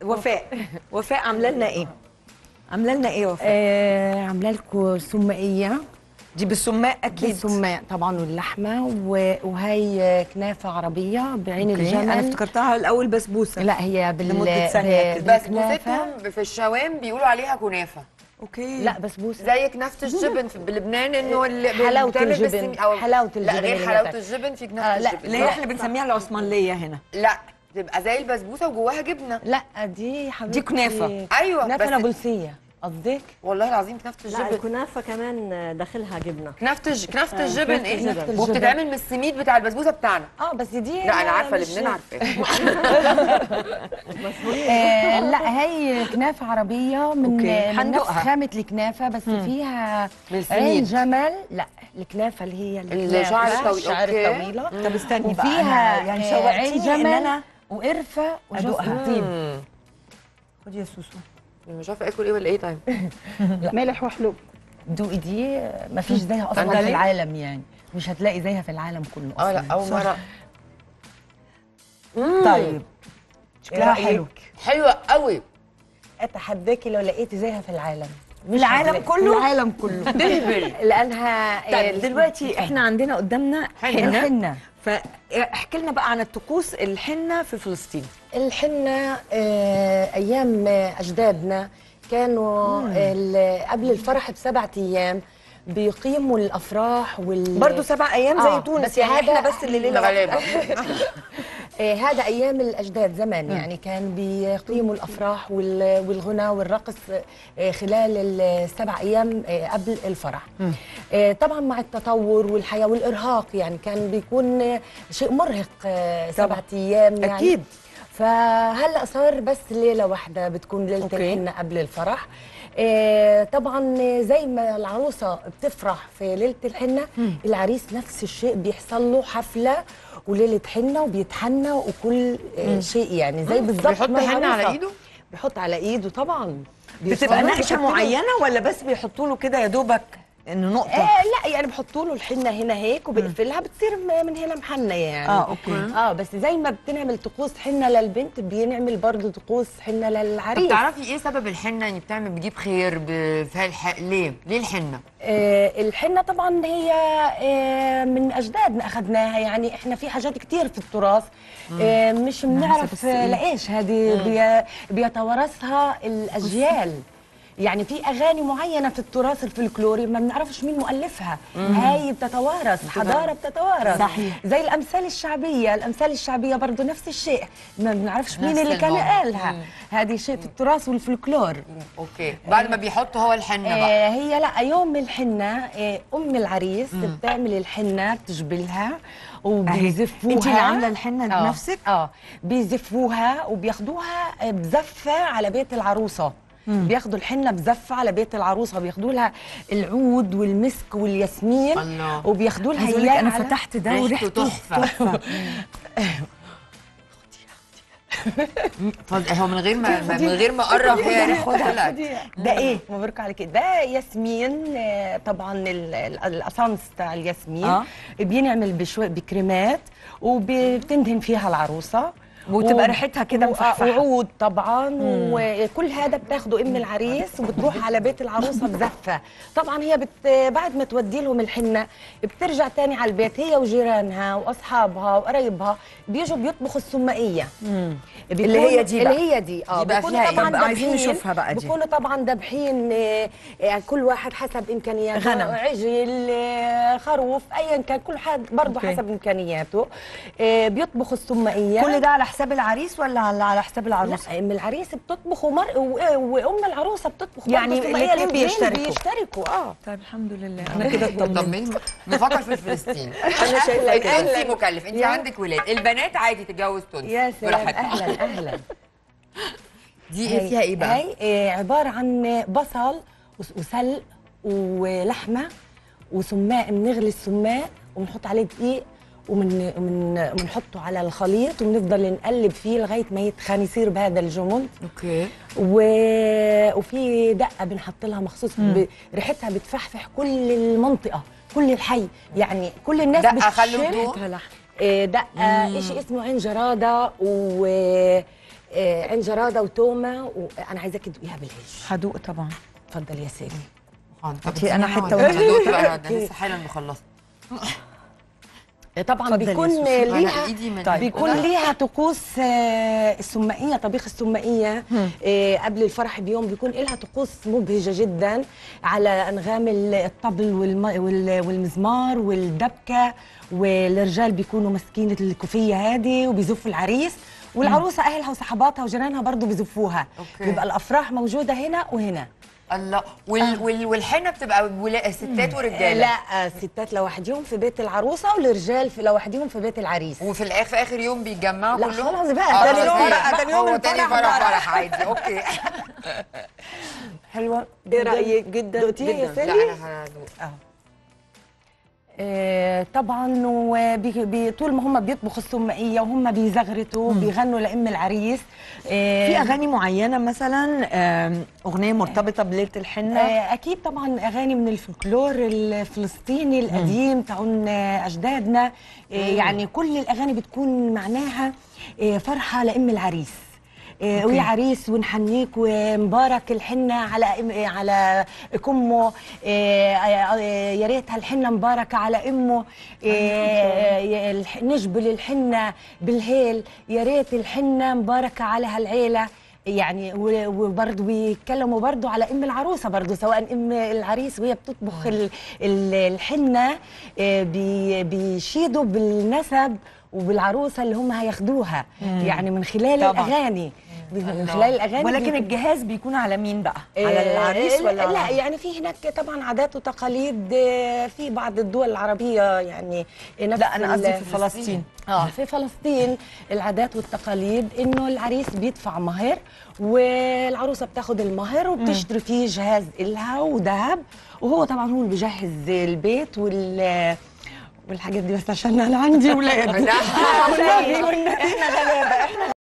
وفاء وفاء عامله لنا ايه عامله لنا ايه وفاء آه عامله لكم سمائيه دي بالسماء اكيد بالسماء طبعا واللحمه و- وهي كنافه عربيه بعين أوكي. الجمل انا افتكرتها الاول بسبوسه لا هي بال لمدة ثانية ب- كده. بالكنافة. بسبوستهم في الشوام بيقولوا عليها كنافه اوكي لا بسبوسه زي كنافه الجبن في بلبنان انه اللي حلاوة بتعمل الجبن. بالسمين- أو حلاوة لا الجبن غير اللي حلاوه بتاعت- الجبن في آه، كنافه لا، الجبن اللي هي احنا بنسميها العثمانيه هنا لا تبقى زي البسبوسه وجواها جبنه لا دي حبيبتي دي كنافة. ايوه كنافه بس نابلسيه قصدك والله العظيم كنافه لا الجبن الكنافه كمان داخلها جبنه كنافه الج- كنافه الجبن كنافة ايه الجبن. وبتتعمل من السميد بتاع البسبوسه بتاعنا اه بس دي لا انا عارفه مش- لبنان عارفاه آه لا هي كنافه عربيه من أوكي. من نفس هندوقها. خامه الكنافه بس فيها بالسميد. عين جمل لا الكنافه اللي هي الشعر الكنافة، الطويل، الشعر أوكي. الطويله طب استني بقى وفيها أنا يعني آه، عين شوقتيني ان جمل انا وقرفه وجوز أدوقها. الطيب خدي يا سوسو مش عارفه اكل ايه ولا ايه طيب مالح وحلو دوقي دي ما فيش زيها اصلا أنا في ليه؟ العالم يعني مش هتلاقي زيها في العالم كله اه اصلا لا اول مره طيب شكلها حلو حلوه قوي اتحداكي لو لقيتي زيها في العالم مش العالم هتلاقي- كله؟ في العالم كله تهبل لانها طيب دلوقتي احنا عندنا قدامنا حنه الحنه فاحكي لنا بقى عن الطقوس الحنه في فلسطين الحنة آه، أيام أجدادنا كانوا ال- قبل الفرح بسبعة أيام بيقيموا الأفراح وال برضو سبع ايام زي آه، تونس بس يعني هذا- احنا بس اللي ليله غلابه آه، هذا أيام الأجداد زمان يعني كان بيقيموا الأفراح وال- والغنى والرقص آه، خلال السبع أيام آه، قبل الفرح آه، طبعا مع التطور والحياة والإرهاق يعني كان بيكون آه، شيء مرهق آه، سبعة أيام يعني أكيد. فهلا صار بس ليله واحده بتكون ليله أوكي. الحنه قبل الفرح آه طبعا زي ما العروسه بتفرح في ليله الحنه العريس نفس الشيء بيحصل له حفله وليله حنه وبيتحنى وكل آه شيء يعني زي بالظبط بيحط ما حنة على العروسة. إيده؟ بيحط على ايده طبعا بتبقى بيصلوا نقشه بيحطوا له- معينه ولا بس بيحطوا له كده يا دوبك انه نقطه آه لا يعني بحطوا له الحنه هنا هيك وبقفلها بتصير م- من هنا محنه يعني اه اوكي اه بس زي ما بنعمل طقوس حنه للبنت بنعمل برضه طقوس حنه طب للعريس تعرفي ايه سبب الحنه يعني بتعمل بتجيب خير ب- في هالح... ليه ليه الحنه آه الحنه طبعا هي آه من اجدادنا اخذناها يعني احنا في حاجات كتير في التراث آه مش بنعرف آه، لايش هذه بي بيتوارثها الاجيال يعني في اغاني معينه في التراث الفلكلوري ما بنعرفش مين مؤلفها هاي بتتوارث حضاره بتتوارث صحيح. زي الامثال الشعبيه الامثال الشعبيه برضه نفس الشيء ما بنعرفش مين نفس اللي كان الموضوع. قالها هذه شيء في التراث والفلكلور اوكي بعد ما بيحط هو الحنه بقى آه هي لا يوم الحنه آه ام العريس بتعمل الحنه بتجبلها وبيزفوها انت اللي عامله الحنه آه، بنفسك اه بيزفوها وبياخدوها آه، بزفه على بيت العروسه بياخدوا الحنه بزفه على بيت العروسه بياخدوا لها العود والمسك والياسمين الله. وبياخدوا لها عايزه اقول لك إياه انا على- فتحت ده ريحته وريحته تحفة. فض- هو من غير ما من غير ما اقرب هي ريحته طلعت ده ايه مبروك عليك ده ياسمين آه، طبعا ال- ال- الاسانس بتاع الياسمين آه. بينعمل بشوي بكريمات وبتندهن فيها العروسه وتبقى و- ريحتها كده و- مفحفحة. وعود طبعا وكل هذا بتاخده ام العريس وبتروح على بيت العروسه بزفه طبعا هي بت بعد ما تودي لهم الحنه بترجع تاني على البيت هي وجيرانها واصحابها وقرايبها بيجوا بيطبخوا السمائيه اللي هي دي بقى. اللي هي دي اه دي بقى بيكونوا فيها إيه؟ طبعا طب عايزين دابحين- نشوفها بقى دي. بيكونوا طبعا دابحين آه، يعني كل واحد حسب امكانياته غنم. عجل آه، خروف ايا كان كل حد برضه أوكي. حسب امكانياته آه، بيطبخوا السمائيه كل ده على حساب العريس ولا على على حساب العروس لا ام العريس بتطبخ ومر... و- وام العروسه بتطبخ برضه يعني السمائية. الاتنين الاتنين بيشتركوا. بيشتركوا اه طيب الحمد لله انا كده طب اطمنت مين بنفكر في فلسطين انا شايفه كده انت مكلف انت عندك ولاد البنات عادي تتجوز تونس يا سلام براحتها. اهلا اهلا دي ايه فيها ايه بقى هي آه، عباره عن بصل وس- وسلق ولحمه وسماء بنغلي السماء وبنحط عليه دقيق ومن من بنحطه على الخليط وبنفضل نقلب فيه لغايه ما يتخن يصير بهذا الجمل اوكي و... وفي دقه بنحط لها مخصوص ب... ريحتها بتفحفح كل المنطقه كل الحي يعني كل الناس دقة خلوا بتشم بدوق؟ آه، دقه شيء اسمه عين جراده و آه، عين جراده وتومه وانا عايزاكي تدوقيها بالعيش هدوق طبعا اتفضل يا سامي طب أنا اديني حتة واحدة. واحدة. أنا دقت بقى ده لسه حالا مخلصه طبعا اتفضل يا بيكون سوسو. أنا ليها إيدي من طيب. بيكون ليها طقوس آه، السمائيه طبيخ السمائيه آه، قبل الفرح بيوم بيكون لها طقوس مبهجه جدا على انغام الطبل والم- وال- والمزمار والدبكه والرجال بيكونوا ماسكين الكوفيه هذه وبيزفوا العريس والعروسه اهلها وصحباتها وجيرانها برضه بيزفوها أوكي. بيبقى الافراح موجوده هنا وهنا الله وال... وال... والحنه بتبقى ولا... ستات ورجاله لا الستات لوحدهم في بيت العروسه والرجال في لوحدهم في بيت العريس وفي الاخر في اخر يوم بيتجمعوا لا، كلهم خلاص بقى، آه، تاني خلاص يوم بقى. بقى، تاني يوم هو تاني الفرح فرح بقى. فرح عادي اوكي حلوه ايه رايك جدا دقتيها يا جداً. سالي لا انا هدوق آه، طبعا وبي- بي- طول ما هم بيطبخوا السمائيه وهم بيزغرتوا بيغنوا لام العريس آه، في اغاني معينه مثلا آم، اغنيه مرتبطه بليله الحنه آه، اكيد طبعا اغاني من الفلكلور الفلسطيني القديم تاعون آه، اجدادنا آه، يعني كل الاغاني بتكون معناها آه، فرحه لام العريس آه، ويا عريس ونحنيك ومبارك الحنه على إم- على كمه آه، آه، يا ريتها الحنه مباركه على امه آه، يا الح- نجبل الحنه بالهيل يا ريت الحنه مباركه على هالعيله يعني و- وبرضه بيتكلموا برضه على ام العروسه برضه سواء ام العريس وهي بتطبخ ال- ال- الحنه آه، بي- بيشيدوا بالنسب وبالعروسه اللي هم هياخدوها يعني من خلال طبعاً. الاغاني من الله. خلال الاغاني ولكن بيكون- الجهاز بيكون على مين بقى على آه، العريس لا- ولا لا يعني في هناك طبعا عادات وتقاليد آه، في بعض الدول العربيه يعني نفس لا انا قصدي ال- في فلسطين اه في فلسطين العادات والتقاليد انه العريس بيدفع مهر والعروسه بتاخد المهر وبتشتري فيه جهاز إلها وذهب وهو طبعا هو اللي بيجهز البيت وال والحاجات دي بس عشان انا عندي ولاد لا احنا غلابه احنا